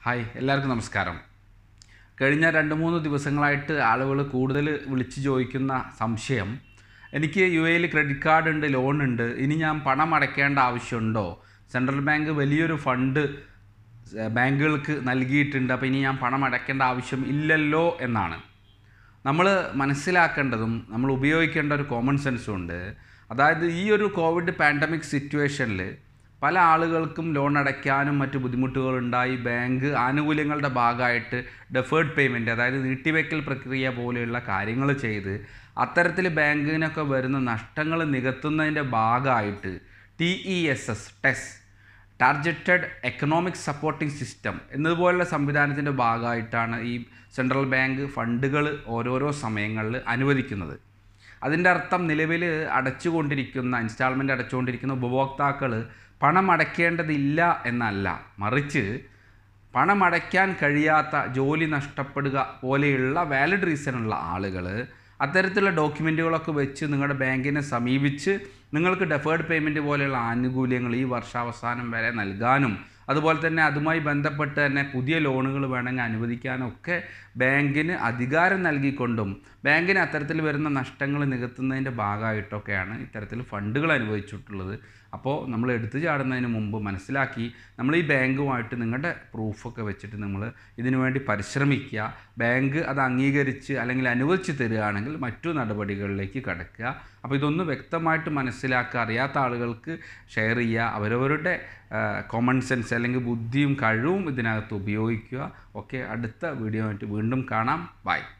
hi എല്ലാവർക്കും നമസ്കാരം കഴിഞ്ഞ രണ്ട് മൂന്ന് ദിവസങ്ങളായിട്ട് ആളുകൾ കൂടുതൽ വിളിച്ച് ചോദിക്കുന്ന സംശയം എനിക്ക് യു എയിൽ ക്രെഡിറ്റ് കാർഡ് ഉണ്ട് ലോൺ ഉണ്ട് ഇനി ഞാൻ പണം അടയ്ക്കേണ്ട ആവശ്യമുണ്ടോ സെൻട്രൽ ബാങ്ക് വലിയൊരു ഫണ്ട് ഏഹ്, ബാങ്കുകൾക്ക് നൽകിയിട്ടുണ്ട് അപ്പോൾ ഇനി ഞാൻ പണം അടയ്ക്കേണ്ട ആവശ്യം ഇല്ലല്ലോ എന്നാണ് നമ്മൾ മനസ്സിലാക്കേണ്ടതും നമ്മൾ ഉപയോഗിക്കേണ്ട ഒരു കോമൺ സെൻസും ഉണ്ട് അതായത് ഈ ഒരു കോവിഡ് പാൻഡമിക് സിറ്റുവേഷനിൽ പല ആളുകൾക്കും ലോൺ അടയ്ക്കാനും മറ്റു ബുദ്ധിമുട്ടുകളുണ്ടായി ബാങ്ക് ആനുകൂല്യങ്ങളുടെ ഭാഗമായിട്ട് ഡെഫേർഡ് പേയ്മെൻറ്റ് അതായത് നീട്ടിവെക്കൽ പ്രക്രിയ പോലെയുള്ള കാര്യങ്ങൾ ചെയ്ത് അത്തരത്തിൽ ബാങ്കിനൊക്കെ വരുന്ന നഷ്ടങ്ങൾ നികത്തുന്നതിൻ്റെ ഭാഗമായിട്ട് T E S S TESS targeted economic supporting system എന്നതുപോലുള്ള സംവിധാനത്തിൻ്റെ ഭാഗമായിട്ടാണ് ഈ സെൻട്രൽ ബാങ്ക് ഫണ്ടുകൾ ഓരോരോ സമയങ്ങളിൽ അനുവദിക്കുന്നത് അതിൻ്റെ അർത്ഥം നിലവിൽ അടച്ചുകൊണ്ടിരിക്കുന്ന ഇൻസ്റ്റാൾമെൻ്റ് അടച്ചുകൊണ്ടിരിക്കുന്ന ഉപഭോക്താക്കൾ പണം അടയ്ക്കേണ്ടതില്ല എന്നല്ല മറിച്ച് പണം അടയ്ക്കാൻ കഴിയാത്ത ജോലി നഷ്ടപ്പെടുക പോലെയുള്ള വാലിഡ് റീസണുള്ള ആളുകൾ അത്തരത്തിലുള്ള ഡോക്യുമെൻറ്റുകളൊക്കെ വെച്ച് നിങ്ങളുടെ ബാങ്കിനെ സമീപിച്ച് നിങ്ങൾക്ക് ഡെഫേർഡ് പേയ്മെൻറ്റ് പോലെയുള്ള ആനുകൂല്യങ്ങൾ ഈ വർഷാവസാനം വരെ നൽകാനും അതുപോലെ തന്നെ അതുമായി ബന്ധപ്പെട്ട് തന്നെ പുതിയ ലോണുകൾ വേണമെങ്കിൽ അനുവദിക്കാനും ഒക്കെ ബാങ്കിന് അധികാരം നൽകിക്കൊണ്ടും ബാങ്കിന് അത്തരത്തിൽ വരുന്ന നഷ്ടങ്ങൾ നികത്തുന്നതിൻ്റെ ഭാഗമായിട്ടൊക്കെയാണ് ഇത്തരത്തിൽ ഫണ്ടുകൾ അനുവദിച്ചിട്ടുള്ളത് അപ്പോൾ നമ്മൾ എടുത്തു ചാടുന്നതിന് മുമ്പ് മനസ്സിലാക്കി നമ്മൾ ഈ ബാങ്കുമായിട്ട് നിങ്ങളുടെ പ്രൂഫൊക്കെ വെച്ചിട്ട് നമ്മൾ ഇതിനു വേണ്ടി പരിശ്രമിക്കുക ബാങ്ക് അത് അംഗീകരിച്ച് അല്ലെങ്കിൽ അനുവദിച്ച് തരികയാണെങ്കിൽ മറ്റു നടപടികളിലേക്ക് കടക്കുക അപ്പോൾ ഇതൊന്ന് വ്യക്തമായിട്ട് മനസ്സിലാക്കുക അറിയാത്ത ആളുകൾക്ക് ഷെയർ ചെയ്യുക അവരവരുടെ കോമൺ സെൻസ് അല്ലെങ്കിൽ ബുദ്ധിയും കഴിവും ഇതിനകത്ത് ഉപയോഗിക്കുക ഓക്കെ അടുത്ത വീഡിയോ ആയിട്ട് വീണ്ടും കാണാം ബൈ